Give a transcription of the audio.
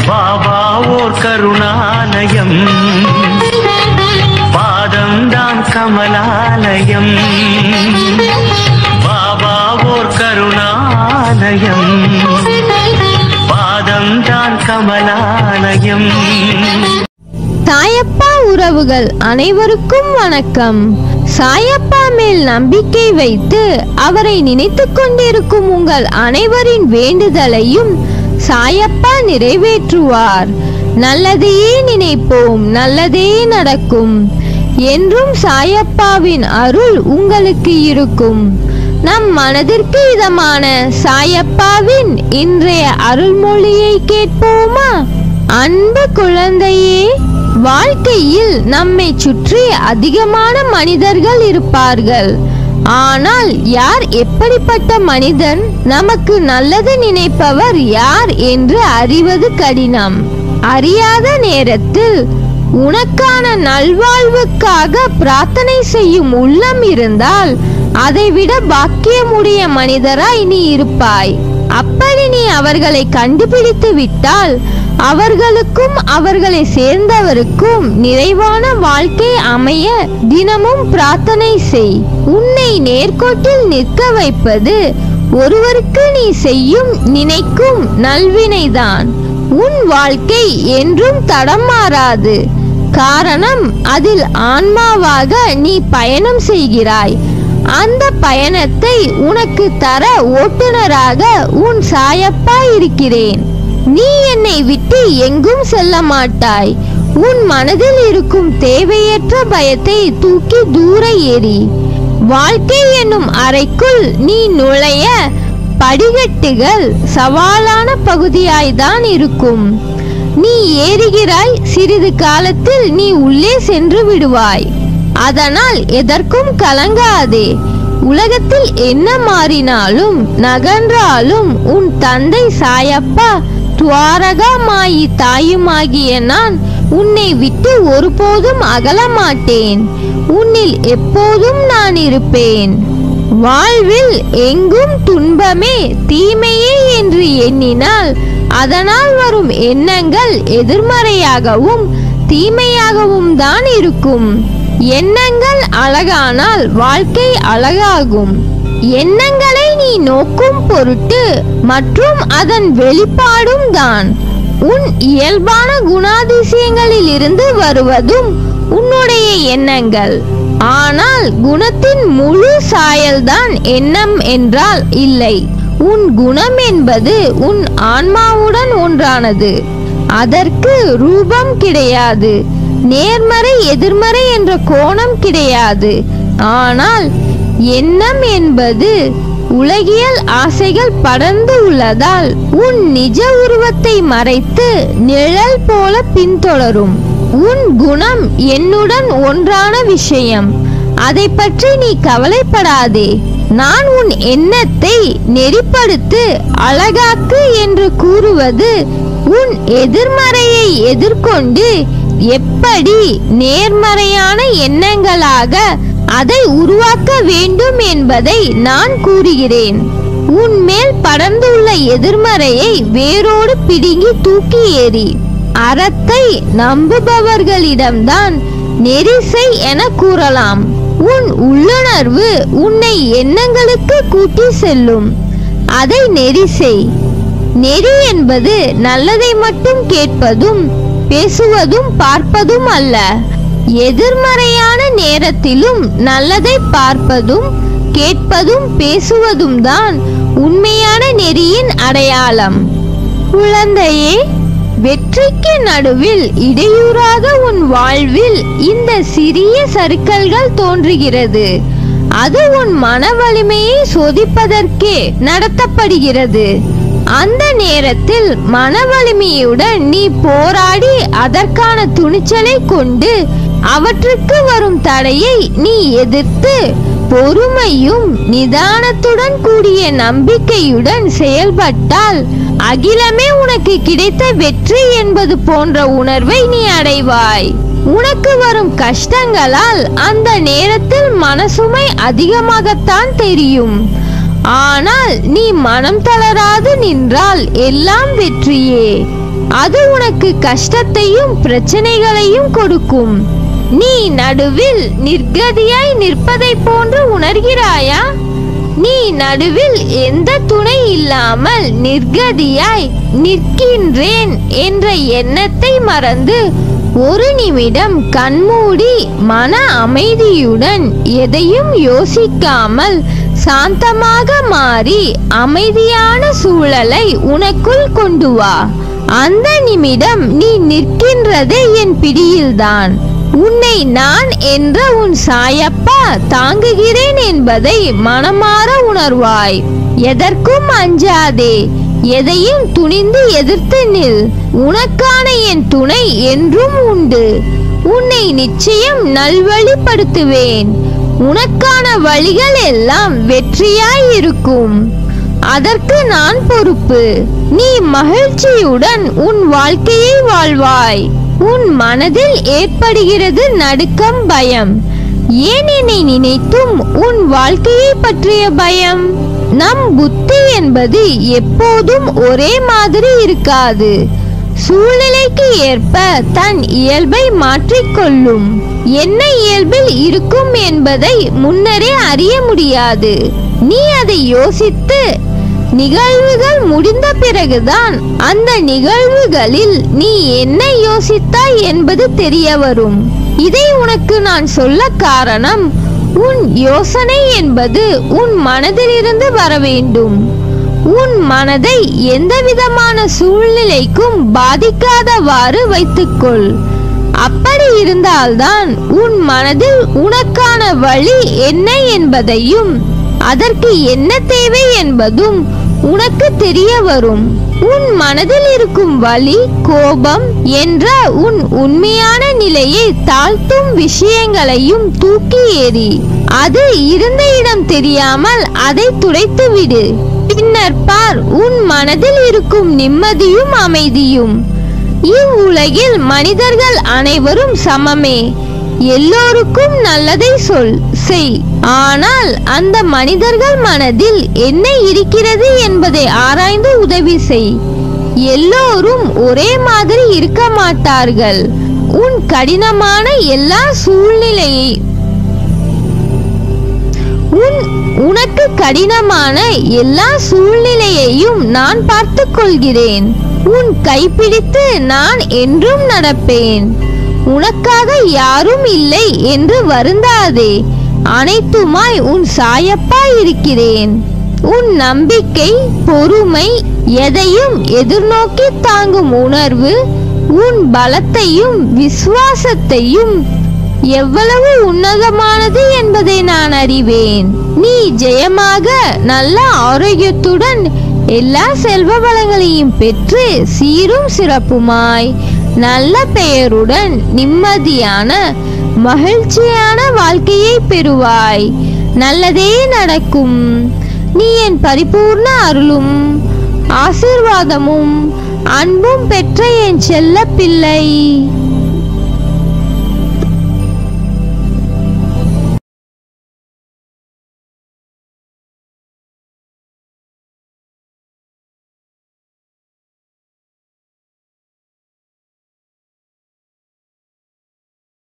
பாபா ஓர் கருணாலயம் பாதம்தான் கமலாலயம் பாபா ஓர் கருணாலயம் பாதம்தான் கமலாலயம் சாயப்பா உறவுகள் அனைவருக்கும் வணக்கம் சாயப்பா மேல் நம்பிக்கை வைத்து அவரை நினைத்துக் கொண்டிருக்கும் உங்கள் அனைவரின் வேண்டுதலையும் சாயப்பா நிறைவேற்றுவார் நல்லதையே நினைப்போம் நல்லதே நடக்கும் என்றும் சாயப்பாவின் அருள் உங்களுக்கு இருக்கும் நம் மனதிற்கு இதமான சாயப்பாவின் இன்றைய அருள்மொழியை கேட்போமா அன்பு குழந்தையே வாழ்க்கையில் நம்மை சுற்றி அதிகமான மனிதர்கள் இருப்பார்கள் ஆனால் யார் எப்படிப்பட்ட மனிதன் நமக்கு நல்லது நினைப்பவர் யார் என்று அறிவது கடினம் அறியாத நேரத்தில் உனக்கான நல்வாழ்வுக்காக பிரார்த்தனை செய்யும் உள்ளம் இருந்தால் அதைவிட பாக்கியமுடைய மனிதராய் நீ இருப்பாய் அப்படி நீ அவர்களை கண்டுபிடித்து விட்டால் அவர்களுக்கும் அவர்களை சேர்ந்தவருக்கும் நிறைவான வாழ்க்கை அமைய தினமும் பிரார்த்தனை செய் உன்னை நேர்கோட்டில் நிற்க வைப்பது ஒருவருக்கு நீ செய்யும் நினைக்கும் நல்வினைதான் உன் வாழ்க்கை என்றும் தடம் மாறாது காரணம் அதில் ஆன்மாவாக நீ பயணம் செய்கிறாய் அந்த பயணத்தை உனக்கு தர ஓட்டுநராக உன் சாயப்பா இருக்கிறேன் நீ என்னை விட்டு எங்கும் செல்ல மாட்டாய் உன் மனதில் இருக்கும் தேவையற்ற பயத்தை தூக்கி தூர எறி வாழ்க்கை என்னும் அறைக்குள் நீ நுழைய படிகட்டுகள் சவாலான பகுதியாய்தான் இருக்கும் நீ ஏறுகிறாய் சிறிது காலத்தில் நீ உள்ளே சென்று விடுவாய் அதனால் எதற்கும் கலங்காதே உலகத்தில் என்ன மாறினாலும் நகன்றாலும் உன் தந்தை சாயப்பா துவாரகா மாயி தாயுமாகிய நான் உன்னை விட்டு ஒருபோதும் அகல மாட்டேன் உன்னில் எப்போதும் நான் இருப்பேன் வாழ்வில் எங்கும் துன்பமே தீமையே என்று எண்ணினால் அதனால் வரும் எண்ணங்கள் எதிர்மறையாகவும் தீமையாகவும் தான் இருக்கும் எண்ணங்கள் அழகானால் வாழ்க்கை அழகாகும் எண்ணங்களை நீ நோக்கும் பொருட்டு மற்றும் அதன் வெளிப்பாடும் தான் உன் இயல்பான குணாதிசயங்களில் இருந்து வருவதும் உன்னுடைய எண்ணங்கள் ஆனால் குணத்தின் முழு சாயல்தான் எண்ணம் என்றால் இல்லை உன் குணம் என்பது உன் ஆன்மாவுடன் ஒன்றானது அதற்கு ரூபம் கிடையாது நேர்மறை எதிர்மறை என்ற கோணம் கிடையாது ஆனால் எண்ணம் என்பது உலகியல் ஆசைகள் படர்ந்து உள்ளதால் உன் நிஜ உருவத்தை மறைத்து நிழல் போல பின்தொடரும் உன் குணம் என்னுடன் ஒன்றான விஷயம் அதை பற்றி நீ கவலைப்படாதே நான் உன் எண்ணத்தை நெறிப்படுத்து அழகாக்கு என்று கூறுவது உன் எதிர்மறையை எதிர்கொண்டு எப்படி நேர்மறையான எண்ணங்களாக அதை உருவாக்க வேண்டும் என்பதை நான் கூறுகிறேன் உன் மேல் படர்ந்துள்ள எதிர்மறையை வேரோடு பிடுங்கி தூக்கி எறி அறத்தை நம்புபவர்களிடம்தான் நெரிசை என கூறலாம் உன் உள்ளுணர்வு உன்னை எண்ணங்களுக்கு கூட்டி செல்லும் அதை நெரிசை நெறி என்பது நல்லதை மட்டும் கேட்பதும் பேசுவதும் பார்ப்பதும் அல்ல எதிர்மறையான நேரத்திலும் நல்லதை பார்ப்பதும் கேட்பதும் பேசுவதும் தான் உண்மையான நெறியின் அடையாளம் குழந்தையே வெற்றிக்கு நடுவில் இடையூறாக உன் வாழ்வில் இந்த சிறிய சறுக்கல்கள் தோன்றுகிறது அது உன் மன வலிமையை சோதிப்பதற்கே நடத்தப்படுகிறது அந்த நேரத்தில் மன வலிமையுடன் நீ போராடி அதற்கான துணிச்சலை கொண்டு அவற்றுக்கு வரும் தடையை நீ எதிர்த்து பொறுமையும் நிதானத்துடன் கூடிய நம்பிக்கையுடன் செயல்பட்டால் அகிலமே உனக்கு கிடைத்த வெற்றி என்பது போன்ற உணர்வை நீ அடைவாய் உனக்கு வரும் கஷ்டங்களால் அந்த நேரத்தில் மனசுமை அதிகமாகத்தான் தெரியும் ஆனால் நீ மனம் தளராது நின்றால் எல்லாம் வெற்றியே அது உனக்கு கஷ்டத்தையும் பிரச்சனைகளையும் கொடுக்கும் நீ நடுவில் நிர்கதியாய் நிற்பதைப் போன்று உணர்கிறாயா நீ நடுவில் எந்த துணை இல்லாமல் நிர்கதியாய் நிற்கின்றேன் என்ற எண்ணத்தை மறந்து ஒரு நிமிடம் கண்மூடி மன அமைதியுடன் எதையும் யோசிக்காமல் சாந்தமாக மாறி அமைதியான சூழலை உனக்குள் கொண்டு வா அந்த நிமிடம் நீ நிற்கின்றதே என் பிடியில்தான் உன்னை நான் என்ற உன் சாயப்பா தாங்குகிறேன் என்பதை மனமாற உணர்வாய் எதற்கும் அஞ்சாதே எதையும் துணிந்து எதிர்த்து நில் உனக்கான என் துணை என்றும் உண்டு உன்னை நிச்சயம் நல்வழிப்படுத்துவேன் உனக்கான வழிகள் எல்லாம் வெற்றியாய் இருக்கும் அதற்கு நான் பொறுப்பு நீ மகிழ்ச்சியுடன் உன் வாழ்க்கையை வாழ்வாய் உன் மனதில் ஏற்படுகிறது நடுக்கம் பயம் ஏன் என்னை நினைத்தும் உன் வாழ்க்கையை பற்றிய பயம் நம் புத்தி என்பது எப்போதும் ஒரே மாதிரி இருக்காது சூழ்நிலைக்கு ஏற்ப தன் இயல்பை மாற்றிக்கொள்ளும் என்ன இயல்பில் இருக்கும் என்பதை முன்னரே அறிய முடியாது நீ அதை யோசித்து நிகழ்வுகள் முடிந்த பிறகுதான் அந்த நிகழ்வுகளில் நீ என்ன யோசித்தாய் என்பது தெரிய வரும் இதை உனக்கு நான் சொல்ல காரணம் உன் யோசனை என்பது உன் மனதிலிருந்து வர வேண்டும் உன் மனதை எந்த விதமான சூழ்நிலைக்கும் பாதிக்காதவாறு வைத்துக்கொள் அப்படி இருந்தால்தான் உன் மனதில் உனக்கான வழி என்ன என்பதையும் அதற்கு என்ன தேவை என்பதும் உனக்கு தெரிய வரும் உன் மனதில் இருக்கும் வலி கோபம் என்ற உன் உண்மையான நிலையை தாழ்த்தும் விஷயங்களையும் தூக்கி எறி அது இருந்த இடம் தெரியாமல் அதை துடைத்து விடு பின்னர் பார் உன் மனதில் இருக்கும் நிம்மதியும் அமைதியும் இவ்வுலகில் மனிதர்கள் அனைவரும் சமமே எல்லோருக்கும் நல்லதை சொல் செய் ஆனால் அந்த மனிதர்கள் மனதில் என்ன இருக்கிறது என்பதை ஆராய்ந்து உதவி செய் எல்லோரும் ஒரே மாதிரி இருக்க மாட்டார்கள் உன் கடினமான எல்லா சூழ்நிலையை உன் உனக்கு கடினமான எல்லா சூழ்நிலையையும் நான் பார்த்துக் கொள்கிறேன் உன் கைப்பிடித்து நான் என்றும் நடப்பேன் உனக்காக யாரும் இல்லை என்று வருந்தாதே அனைத்துமாய் உன் சாயப்பா இருக்கிறேன் உன் நம்பிக்கை பொறுமை எதையும் எதிர்நோக்கி தாங்கும் உணர்வு உன் பலத்தையும் விசுவாசத்தையும் எவ்வளவு உன்னதமானது என்பதை நான் அறிவேன் நீ ஜெயமாக நல்ல ஆரோக்கியத்துடன் எல்லா செல்வ வளங்களையும் பெற்று சீரும் சிறப்புமாய் நல்ல பெயருடன் நிம்மதியான மகிழ்ச்சியான வாழ்க்கையை பெறுவாய் நல்லதே நடக்கும் நீ என் பரிபூர்ண அருளும் ஆசீர்வாதமும் அன்பும் பெற்ற என் செல்ல பிள்ளை